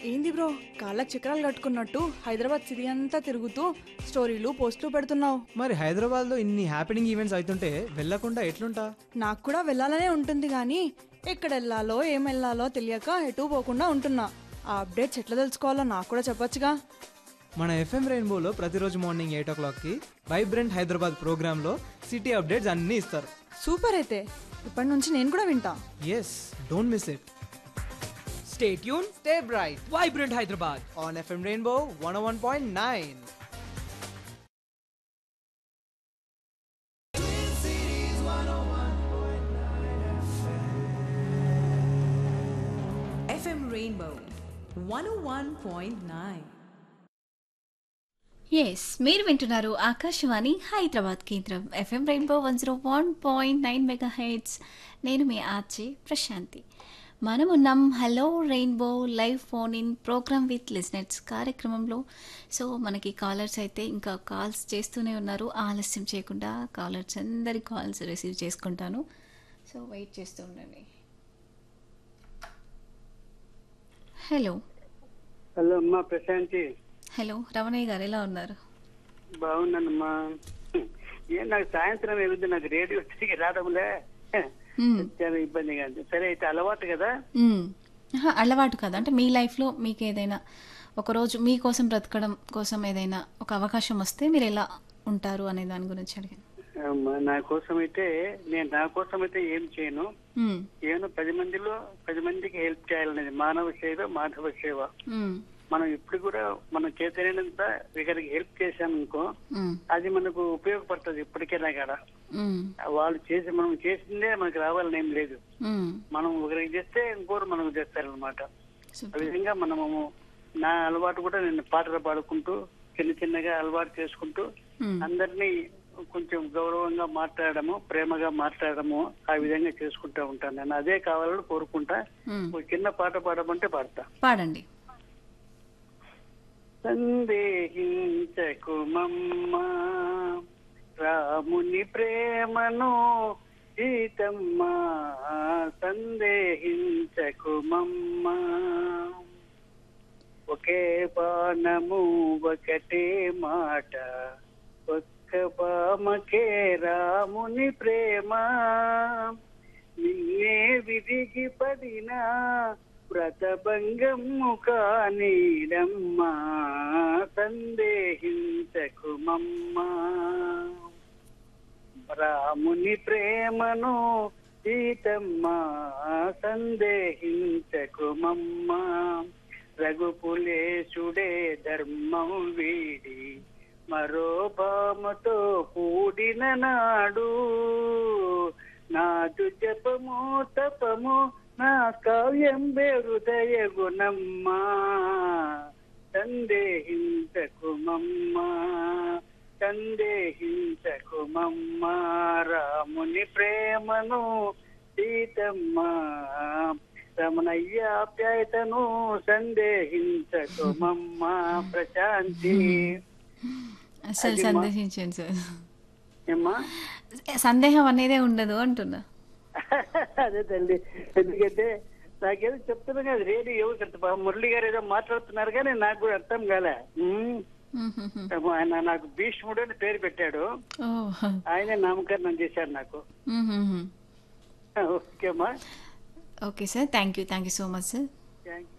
ఏంది బ్రో కాళ్ళకి చక్రాలు కట్టుకున్నట్టు హైదరాబాద్ సిటీ అంతా తిరుగుతూ స్టోరీలు పోస్టులు పెడుతున్నావు మరి హైదరాబాద్లో ఇన్ని హ్యాపెనింగ్ ఈవెంట్స్ అవుతుంటే వెళ్ళకుండా ఎట్లుంటా నాకు కూడా వెళ్ళాలనే ఉంటుంది కానీ ఎక్కడ వెళ్ళాలో ఏం వెళ్ళాలో తెలియక ఎటు పోకుండా ఉంటున్నా ఆ అప్డేట్స్ ఎట్లా తెలుసుకోవాలో నాకు కూడా చెప్పొచ్చుగా మన ఎఫ్ఎం రెయిన్బోలో ప్రతిరోజు మార్నింగ్ ఎయిట్ ఓ క్లాక్కి వైబ్రెంట్ హైదరాబాద్ ప్రోగ్రాంలో సిటీ అప్డేట్స్ అన్నీ ఇస్తారు సూపర్ అయితే ఇప్పటి నుంచి నేను కూడా వింటా yes don't miss it Stay tuned, stay bright Vibrant Hyderabad. On FM rainbow one one point nine FM Rainbow 101.9. Yes మీరు వింటున్నారు ఆకాశవాణి హైదరాబాద్ కేంద్రం FM rainbow one zero one point nine megahertz నేను మీ ఆర్జే ప్రశాంతి మనం ఉన్నాం hello rainbow live phone in programme with listeners కార్యక్రమంలో so మనకి callers అయితే ఇంకా కాల్స్ చేస్తూనే ఉన్నారు ఆలస్యం చేయకుండా కాలర్స్ అందరి కాల్స్ రిసీవ్ చేసుకుంటాను సో వెయిట్ చేస్తూ ఉండండి హలో హలో అమ్మా ప్రశాంతి హలో రమణయ్య గారు ఎలా ఉన్నారు బాగున్నానమ్మా ఏం నాకు సాయంత్రం వెళ్తే నాకు రేడియో తిరిగి రావడంలే మ్మ్. చాలా ఇబ్బందిగా ఉంది సరే అయితే అలవాటు కదా మ్మ్. ఆహా, అలవాటు కాదు అంటే మీ లైఫ్లో మీకు ఏదైనా ఒకరోజు మీకోసం బ్రతకడం కోసం ఏదైనా ఒక అవకాశం వస్తే మీరు ఎలా ఉంటారు అనే దాని గురించి అడిగాను అమ్మా నా కోసం అయితే నేను నా కోసం అయితే ఏం చేయను మ్మ్. ఏమో పది మందిలో పది మందికి హెల్ప్ చేయాలనేది మానవ సేవ మాధవ సేవ మ్మ్. మనం ఇప్పుడు కూడా మనం చేతనైనంత ఒకరికి హెల్ప్ చేశామనుకో మ్మ్. అది మనకు ఉపయోగపడుతుంది ఇప్పటికైనా కూడా మ్మ్. వాళ్ళు చేసి మనం చేసిందే మనకు రావాలని ఏం లేదు మ్మ్. మనం ఒకరికి చేస్తే ఇంకోరు మనకు చేస్తారనమాట ఆ సూపర్. విధంగా మనము నా అలవాటు కూడా నేను పాటలు పాడుకుంటూ చిన్న చిన్నగా అలవాటు చేసుకుంటూ మ్మ్. అందరినీ కొంచెం గౌరవంగా మాట్లాడము ప్రేమగా మాట్లాడము ఆ విధంగా చేసుకుంటా ఉంటాను నేను అదే కావాలని కోరుకుంటా మ్మ్. ఒక చిన్న పాట పాడమంటే పాడతా పాడండి సందేహించకు మమ్మ రాముని ప్రేమను సీతమ్మ సందేహించకు మమ్మ ఒకే బాణము ఒకటే మాట ఒక్క బామకే రాముని ప్రేమ నిన్నే విరిగి పడినా వ్రతభంగము కానీడమ్మా సందేహించకు మమ్మా రాముని ప్రేమను సీతమ్మ సందేహించకు మమ్మా రఘుపులేశుడే ధర్మం వీడి మరో భామతో కూడిన నాడు నాదు జపము తపము నా కావ్యం హృదయ గుణమ్మా సందేహించకు మమ్మా సందేహించకు మమ్మా రాముని ప్రేమను సీతమ్మ రమణయ్య ఆప్యాయతను సందేహించకు మమ్మా ప్రశాంతి అసలు అది మా- సందేహించండి సార్ ఏమ్మా సందేహం అనేదే ఉండదు అంటున్నా అదే తల్లి ఎందుకంటే నాకేదో చెప్తున్నా కదా రేడియో ఎవరు కడతా మురళి గారు ఏదో మాట్లాడుతున్నారు కానీ నాకు కూడా అర్థం కాలే ఉమ్. మ్మ్. ఆయన నాకు భీష్ముడు అని పేరు పెట్టాడు ఓ ఆయనే నామకరణం చేశాడు నాకు మ్మ్. ఓకేమ్మా okay sir thank you thank you so much sir thank